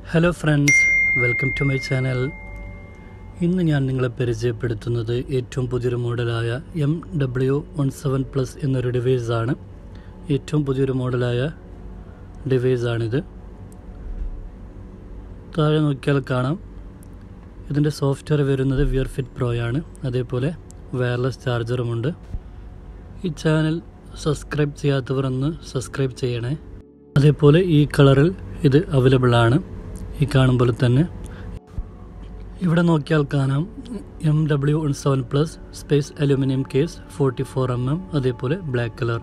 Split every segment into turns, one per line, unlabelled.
hello friends welcome to my channel ഇന്ന് ഞാൻ നിങ്ങളെ പരിചയപ്പെടുത്തുന്നത് ഏറ്റവും പുതിയൊരു മോഡലായ M W one seven plus എന്നൊരു ഡിവൈസാണ് ഏറ്റവും പുതിയൊരു മോഡലായ ഡിവൈസാണിത് താഴെ നോക്കിയാൽ കാണാം ഇതിൻ്റെ സോഫ്റ്റ്വെയർ വരുന്നത് വിയർ ഫിറ്റ് പ്രോയാണ് അതേപോലെ വയർലെസ് ചാർജറുമുണ്ട് ഈ ചാനൽ സബ്സ്ക്രൈബ് ചെയ്യാത്തവർ ഒന്ന് സബ്സ്ക്രൈബ് ചെയ്യണേ അതേപോലെ ഈ കളറിൽ ഇത് അവൈലബിൾ ആണ് ഈ കാണുമ്പോൾ തന്നെ ഇവിടെ നോക്കിയാൽ കാണാം M W one seven plus space aluminium case forty four M M അതേപോലെ ബ്ലാക്ക് കളർ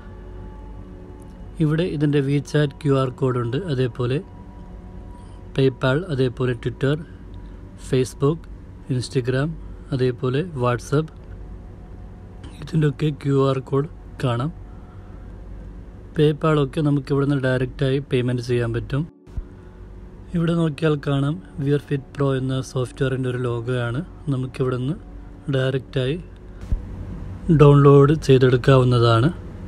ഇവിടെ ഇതിൻ്റെ വി ചാറ്റ് ക്യു ആർ കോഡുണ്ട് അതേപോലെ പേപ്പാൾ അതേപോലെ ട്വിറ്റർ ഫേസ്ബുക്ക് ഇൻസ്റ്റഗ്രാം അതേപോലെ വാട്സപ്പ് ഇതിൻ്റെയൊക്കെ ക്യു ആർ കോഡ് കാണാം പേപ്പാളൊക്കെ നമുക്ക് ഇവിടെ നിന്ന് ഡയറക്റ്റായി പേയ്മെൻറ്റ് ചെയ്യാൻ പറ്റും ഇവിടെ നോക്കിയാൽ കാണാം വിയർ ഫിറ്റ് പ്രോ എന്ന സോഫ്റ്റ്വെയറിൻ്റെ ഒരു ലോഗോയാണ് നമുക്കിവിടെ നിന്ന് ഡയറക്റ്റായി ഡൗൺലോഡ് ചെയ്തെടുക്കാവുന്നതാണ്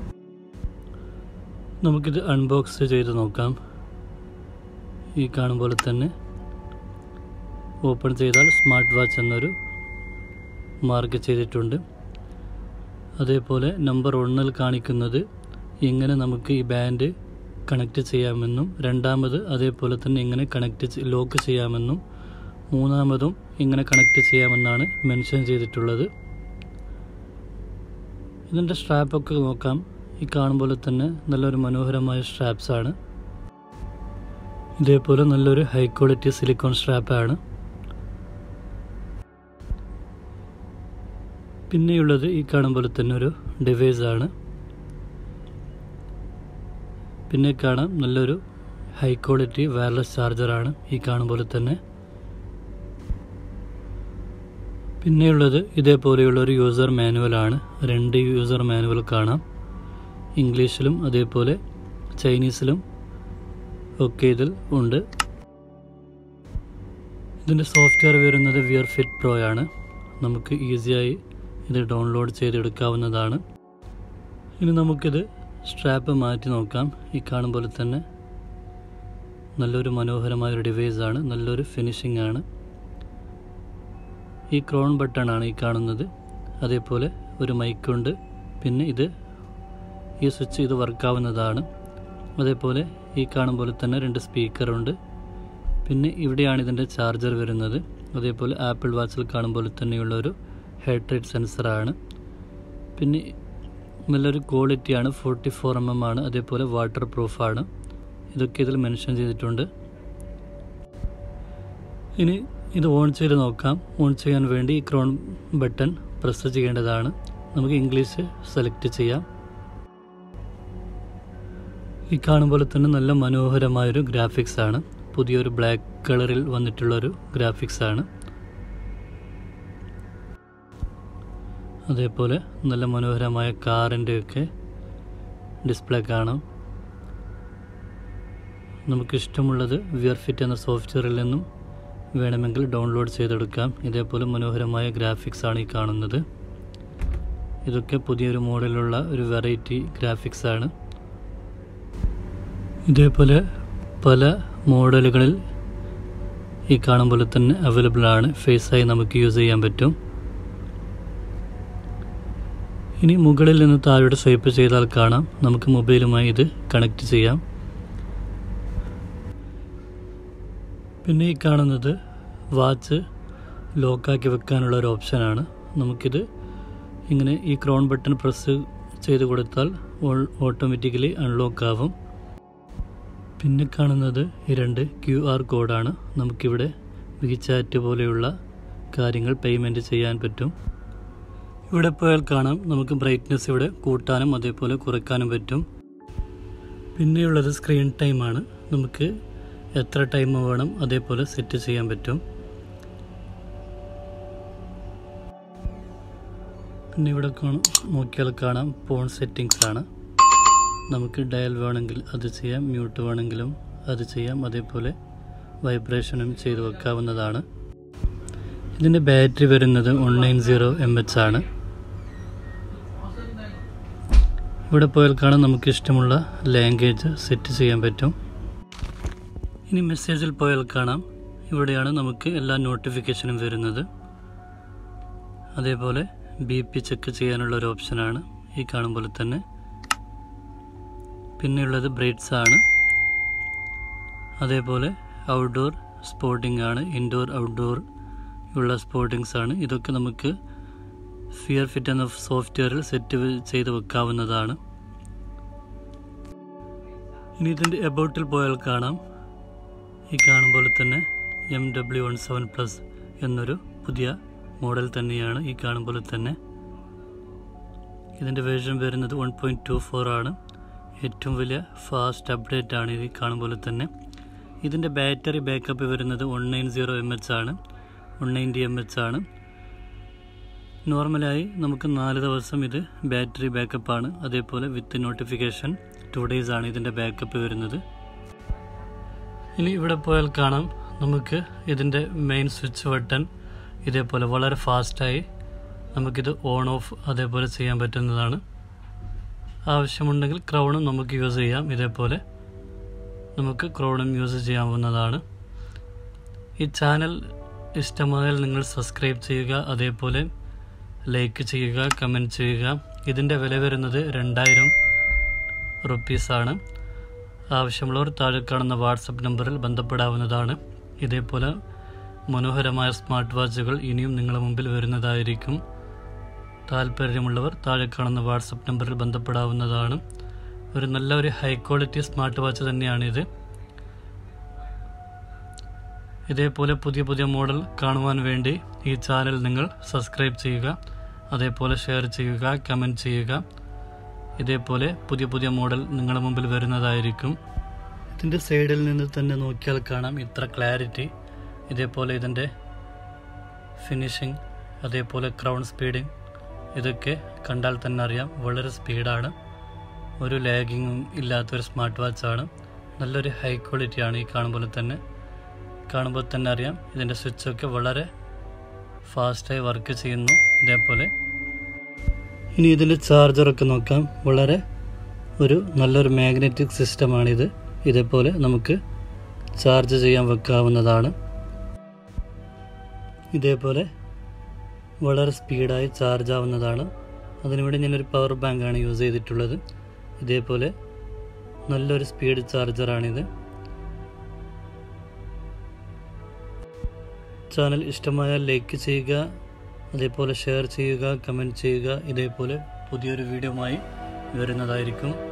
നമുക്കിത് അൺബോക്സ് ചെയ്ത് നോക്കാം ഈ കാണും പോലെ തന്നെ ഓപ്പൺ ചെയ്താൽ സ്മാർട്ട് വാച്ച് എന്നൊരു മാർക്ക് ചെയ്തിട്ടുണ്ട് അതേപോലെ നമ്പർ ഒന്നിൽ കാണിക്കുന്നത് എങ്ങനെ നമുക്ക് ഈ ബാൻഡ് കണക്റ്റ് ചെയ്യാമെന്നും രണ്ടാമത് അതേപോലെ തന്നെ എങ്ങനെ കണക്റ്റ് ലോക്ക് ചെയ്യാമെന്നും മൂന്നാമതും എങ്ങനെ കണക്റ്റ് ചെയ്യാമെന്നാണ് മെൻഷൻ ചെയ്തിട്ടുള്ളത് ഇതിൻ്റെ സ്ട്രാപ്പൊക്കെ നോക്കാം ഈ കാണുമ്പോൾ തന്നെ നല്ലൊരു മനോഹരമായ സ്ട്രാപ്സാണ് ഇതേപോലെ നല്ലൊരു ഹൈ ക്വാളിറ്റി സിലിക്കോൺ സ്ട്രാപ്പാണ് പിന്നെയുള്ളത് ഈ കാണുമ്പോൾ തന്നെ ഒരു ഡിവൈസാണ് പിന്നെ കാണാം നല്ലൊരു ഹൈ ക്വാളിറ്റി വയർലെസ് ചാർജറാണ് ഈ കാണുമ്പോൾ തന്നെ പിന്നെയുള്ളത് ഇതേപോലെയുള്ള ഒരു യൂസർ മാനുവലാണ് രണ്ട് യൂസർ മാനുവൽ കാണാം ഇംഗ്ലീഷിലും അതേപോലെ ചൈനീസിലും ഒക്കെ ഇതിൽ ഉണ്ട് ഇതിൻ്റെ സോഫ്റ്റ്വെയർ വരുന്നത് വിയർ ഫിറ്റ് പ്രോ ആണ് നമുക്ക് ഈസിയായി ഇത് ഡൗൺലോഡ് ചെയ്തെടുക്കാവുന്നതാണ് ഇനി നമുക്കിത് സ്ട്രാപ്പ് മാറ്റി നോക്കാം ഈ കാണും പോലെ തന്നെ നല്ലൊരു മനോഹരമായ ഒരു ഡിവൈസാണ് നല്ലൊരു ഫിനിഷിംഗ് ആണ് ഈ ക്രോൺ ബട്ടൺ ആണ് ഈ കാണുന്നത് അതേപോലെ ഒരു മൈക്കുണ്ട് പിന്നെ ഇത് ഈ സ്വിച്ച് ഇത് വർക്കാവുന്നതാണ് അതേപോലെ ഈ കാണും പോലെ തന്നെ രണ്ട് സ്പീക്കറുണ്ട് പിന്നെ ഇവിടെയാണ് ഇതിൻ്റെ ചാർജർ വരുന്നത് അതേപോലെ ആപ്പിൾ വാച്ചിൽ കാണുമ്പോൾ തന്നെയുള്ള ഒരു ഹെഡ് റേറ്റ് സെൻസറാണ് പിന്നെ നല്ലൊരു ക്വാളിറ്റിയാണ് ഫോർട്ടി ഫോർ എം എം ആണ് അതേപോലെ വാട്ടർ പ്രൂഫാണ് ഇതൊക്കെ ഇതിൽ മെൻഷൻ ചെയ്തിട്ടുണ്ട് ഇനി ഇത് ഓൺ ചെയ്ത് നോക്കാം ഓൺ ചെയ്യാൻ വേണ്ടി ഈ ക്രോൺ ബട്ടൺ പ്രസ് ചെയ്യേണ്ടതാണ് നമുക്ക് ഇംഗ്ലീഷ് സെലക്ട് ചെയ്യാം ഈ കാണുമ്പോൾ തന്നെ നല്ല മനോഹരമായൊരു ഗ്രാഫിക്സ് ആണ് പുതിയൊരു ബ്ലാക്ക് കളറിൽ വന്നിട്ടുള്ളൊരു ഗ്രാഫിക്സ് ആണ് അതേപോലെ നല്ല മനോഹരമായ കാറിൻ്റെയൊക്കെ ഡിസ്പ്ലേ കാണാം നമുക്കിഷ്ടമുള്ളത് വിയർ ഫിറ്റ് എന്ന സോഫ്റ്റ്വെയറിൽ നിന്നും വേണമെങ്കിൽ ഡൗൺലോഡ് ചെയ്തെടുക്കാം ഇതേപോലെ മനോഹരമായ ഗ്രാഫിക്സ് ആണ് ഈ കാണുന്നത് ഇതൊക്കെ പുതിയൊരു മോഡലുള്ള ഒരു വെറൈറ്റി ഗ്രാഫിക്സ് ആണ് ഇതേപോലെ പല മോഡലുകളിൽ ഈ കാണും പോലെ തന്നെ അവൈലബിൾ ആണ് ഫേസായി നമുക്ക് യൂസ് ചെയ്യാൻ പറ്റും ഇനി മുകളിൽ നിന്ന് താഴോട്ട് സ്വൈപ്പ് ചെയ്താൽ കാണാം നമുക്ക് മൊബൈലുമായി ഇത് കണക്ട് ചെയ്യാം പിന്നെ ഈ കാണുന്നത് വാച്ച് ലോക്കാക്കി വെക്കാനുള്ള ഒരു ഓപ്ഷനാണ് നമുക്കിത് ഇങ്ങനെ ഈ ക്രോൺ ബട്ടൺ പ്രസ് ചെയ്ത് കൊടുത്താൽ ഓട്ടോമാറ്റിക്കലി അൺലോക്ക് ആവും പിന്നെ കാണുന്നത് ഈ രണ്ട് ക്യു ആർ കോഡാണ് നമുക്കിവിടെ വിചാറ്റ് പോലെയുള്ള കാര്യങ്ങൾ പേയ്മെൻറ്റ് ചെയ്യാൻ പറ്റും ഇവിടെ പോയാൽ കാണാം നമുക്ക് ബ്രൈറ്റ്നെസ് ഇവിടെ കൂട്ടാനും അതേപോലെ കുറയ്ക്കാനും പറ്റും പിന്നെയുള്ളത് സ്ക്രീൻ ടൈമാണ് നമുക്ക് എത്ര ടൈം വേണം അതേപോലെ സെറ്റ് ചെയ്യാൻ പറ്റും പിന്നെ ഇവിടെ നോക്കിയാൽ കാണാം ഫോൺ സെറ്റിങ്സ് ആണ് നമുക്ക് ഡയൽ വേണമെങ്കിൽ അത് ചെയ്യാം മ്യൂട്ട് വേണമെങ്കിലും അത് ചെയ്യാം അതേപോലെ വൈബ്രേഷനും ചെയ്ത് വെക്കാവുന്നതാണ് ഇതിൻ്റെ ബാറ്ററി വരുന്നത് one nine zero M H ആണ് ഇവിടെ പോയാൽ കാണാൻ നമുക്ക് ഇഷ്ടമുള്ള ലാംഗ്വേജ് സെറ്റ് ചെയ്യാൻ പറ്റും ഇനി മെസ്സേജിൽ പോയാൽ കാണാം ഇവിടെയാണ് നമുക്ക് എല്ലാ നോട്ടിഫിക്കേഷനും വരുന്നത് അതേപോലെ ബി പി ചെക്ക് ചെയ്യാനുള്ള ഒരു ഓപ്ഷനാണ് ഈ കാണും പോലെ തന്നെ പിന്നെയുള്ളത് ബ്രേഡ്സ് ആണ് അതേപോലെ ഔട്ട്ഡോർ സ്പോർട്ടിംഗ് ആണ് ഇൻഡോർ ഔട്ട്ഡോർ ഉള്ള സ്പോർട്ടിങ്സ് ആണ് ഇതൊക്കെ നമുക്ക് ഫിയർ ഫിറ്റ് എന്ന സോഫ്റ്റ്വെയറിൽ സെറ്റ് ചെയ്ത് വെക്കാവുന്നതാണ് ഇനി ഇതിൻ്റെ എബൌട്ടിൽ പോയാൽ കാണാം ഈ കാണും പോലെ തന്നെ M W one seven plus എന്നൊരു പുതിയ മോഡൽ തന്നെയാണ് ഈ കാണും പോലെ തന്നെ ഇതിൻ്റെ വേർഷൻ വരുന്നത് വൺ പോയിൻറ്റ് ടു ഫോർ ആണ് ഏറ്റവും വലിയ ഫാസ്റ്റ് അപ്ഡേറ്റ് ആണ് ഇത് കാണും പോലെ തന്നെ ഇതിൻ്റെ ബാറ്ററി ബാക്കപ്പ് വരുന്നത് one nine zero M H ആണ് വൺ നയൻറ്റി എം എച്ച് ആണ് നോർമലായി നമുക്ക് നാല് ദിവസം ഇത് ബാറ്ററി ബാക്കപ്പാണ് അതേപോലെ വിത്ത് നോട്ടിഫിക്കേഷൻ ടു ഡേയ്സ് ആണ് ഇതിൻ്റെ ബാക്കപ്പ് വരുന്നത് ഇനി ഇവിടെ പോയാൽ കാണാം നമുക്ക് ഇതിൻ്റെ മെയിൻ സ്വിച്ച് ബട്ടൺ ഇതേപോലെ വളരെ ഫാസ്റ്റായി നമുക്കിത് ഓൺ ഓഫ് അതേപോലെ ചെയ്യാൻ പറ്റുന്നതാണ് ആവശ്യമുണ്ടെങ്കിൽ ക്രൗണും നമുക്ക് യൂസ് ചെയ്യാം ഇതേപോലെ നമുക്ക് ക്രൗണും യൂസ് ചെയ്യാവുന്നതാണ് ഈ ചാനൽ ഇഷ്ടമായാൽ നിങ്ങൾ സബ്സ്ക്രൈബ് ചെയ്യുക അതേപോലെ ലൈക്ക് ചെയ്യുക കമൻറ്റ് ചെയ്യുക ഇതിൻ്റെ വില വരുന്നത് രണ്ടായിരം റുപ്പീസാണ് ആവശ്യമുള്ളവർ താഴെ കാണുന്ന വാട്സപ്പ് നമ്പറിൽ ബന്ധപ്പെടാവുന്നതാണ് ഇതേപോലെ മനോഹരമായ സ്മാർട്ട് വാച്ചുകൾ ഇനിയും നിങ്ങളുടെ മുമ്പിൽ വരുന്നതായിരിക്കും താല്പര്യമുള്ളവർ താഴെ കാണുന്ന വാട്സപ്പ് നമ്പറിൽ ബന്ധപ്പെടാവുന്നതാണ് ഒരു നല്ല ഒരു ഹൈ ക്വാളിറ്റി സ്മാർട്ട് വാച്ച് തന്നെയാണിത് ഇതേപോലെ പുതിയ പുതിയ മോഡൽ കാണുവാൻ വേണ്ടി ഈ ചാനൽ നിങ്ങൾ സബ്സ്ക്രൈബ് ചെയ്യുക അതേപോലെ ഷെയർ ചെയ്യുക കമൻറ്റ് ചെയ്യുക ഇതേപോലെ പുതിയ പുതിയ മോഡൽ നിങ്ങളുടെ മുമ്പിൽ വരുന്നതായിരിക്കും ഇതിൻ്റെ സൈഡിൽ നിന്ന് തന്നെ നോക്കിയാൽ കാണാം ഇത്ര ക്ലാരിറ്റി ഇതേപോലെ ഇതിൻ്റെ ഫിനിഷിംഗ് അതേപോലെ ക്രൗൺ സ്പീഡിങ് ഇതൊക്കെ കണ്ടാൽ തന്നെ അറിയാം വളരെ സ്പീഡാണ് ഒരു ലാഗിങ്ങും ഇല്ലാത്തൊരു സ്മാർട്ട് വാച്ചാണ് നല്ലൊരു ഹൈ ക്വാളിറ്റിയാണ് ഈ കാണുമ്പോൾ തന്നെ കാണുമ്പോൾ തന്നെ അറിയാം ഇതിൻ്റെ സ്വിച്ചൊക്കെ വളരെ ഫാസ്റ്റായി വർക്ക് ചെയ്യുന്നു ഇതേപോലെ ഇനി ഇതിൻ്റെ ചാർജറൊക്കെ നോക്കാം വളരെ ഒരു നല്ലൊരു മാഗ്നറ്റിക് സിസ്റ്റമാണിത് ഇതേപോലെ നമുക്ക് ചാർജ് ചെയ്യാൻ വെക്കാവുന്നതാണ് ഇതേപോലെ വളരെ സ്പീഡായി ചാർജ് ആവുന്നതാണ് അതിനുവേണ്ടി ഞാനൊരു പവർ ബാങ്കാണ് യൂസ് ചെയ്തിട്ടുള്ളത് ഇതേപോലെ നല്ലൊരു സ്പീഡ് ചാർജറാണിത് ചാനൽ ഇഷ്ടമായാൽ ലൈക്ക് ചെയ്യുക അതേപോലെ ഷെയർ ചെയ്യുക കമൻറ്റ് ചെയ്യുക ഇതേപോലെ പുതിയൊരു വീഡിയോയുമായി വരുന്നതായിരിക്കും